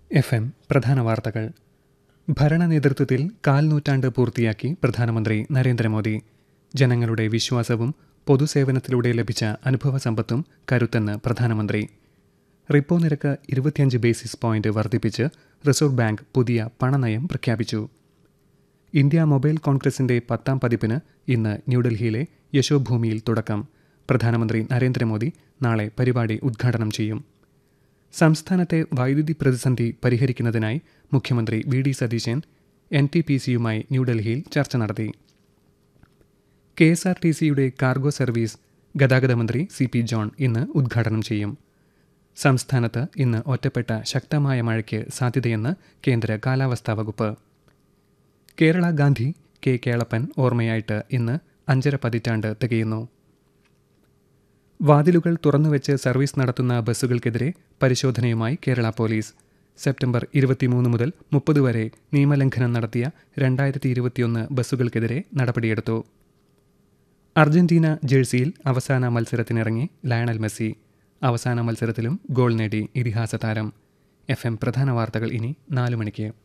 F M പ്രധാന വാർത്തകൾ ഭരണ നേതൃത്വത്തിൽ കാൽ നൂറ്റാണ്ട് പൂർത്തിയാക്കി പ്രധാനമന്ത്രി നരേന്ദ്രമോദി ജനങ്ങളുടെ വിശ്വാസവും പൊതുസേവനത്തിലൂടെ ലഭിച്ച അനുഭവ സമ്പത്തും കരുത്തെന്ന് പ്രധാനമന്ത്രി റിപ്പോ നിരക്ക് ഇരുപത്തിയഞ്ച് ബേസിസ് പോയിന്റ് വർദ്ധിപ്പിച്ച് റിസർവ് ബാങ്ക് പുതിയ പണനയം പ്രഖ്യാപിച്ചു ഇന്ത്യ മൊബൈൽ കോൺഗ്രസിന്റെ പത്താം പതിപ്പിന് ഇന്ന് ന്യൂഡൽഹിയിലെ യശോഭൂമിയിൽ തുടക്കം പ്രധാനമന്ത്രി നരേന്ദ്രമോദി നാളെ പരിപാടി ഉദ്ഘാടനം ചെയ്യും സംസ്ഥാനത്തെ വൈദ്യുതി പ്രതിസന്ധി പരിഹരിക്കുന്നതിനായി മുഖ്യമന്ത്രി V D Satheesan N T P സിയുമായി ന്യൂഡൽഹിയിൽ ചർച്ച നടത്തി കെ എസ് ആർ ടി സിയുടെ കാർഗോ സർവീസ് ഗതാഗത മന്ത്രി സി പി ജോൺ ഇന്ന് ഉദ്ഘാടനം ചെയ്യും സംസ്ഥാനത്ത് ഇന്ന് ഒറ്റപ്പെട്ട ശക്തമായ മഴയ്ക്ക് സാധ്യതയെന്ന് കേന്ദ്ര കാലാവസ്ഥാ വകുപ്പ് കേരള ഗാന്ധി കെ കേളപ്പൻ ഓർമ്മയായിട്ട് ഇന്ന് അഞ്ചര പതിറ്റാണ്ട് തികയുന്നു വാതിലുകൾ തുറന്നുവെച്ച് സർവീസ് നടത്തുന്ന ബസ്സുകൾക്കെതിരെ പരിശോധനയുമായി കേരള പോലീസ് സെപ്റ്റംബർ ഇരുപത്തിമൂന്ന് മുതൽ മുപ്പത് വരെ നിയമലംഘനം നടത്തിയ രണ്ടായിരത്തി ഇരുപത്തിയൊന്ന് ബസ്സുകൾക്കെതിരെ നടപടിയെടുത്തു അർജന്റീന ജേഴ്സിയിൽ അവസാന മത്സരത്തിനിറങ്ങി ലയണൽ മെസ്സി അവസാന മത്സരത്തിലും ഗോൾ നേടി ഇതിഹാസ താരം എഫ് എം പ്രധാന വാർത്തകൾ ഇനി നാലു മണിക്ക്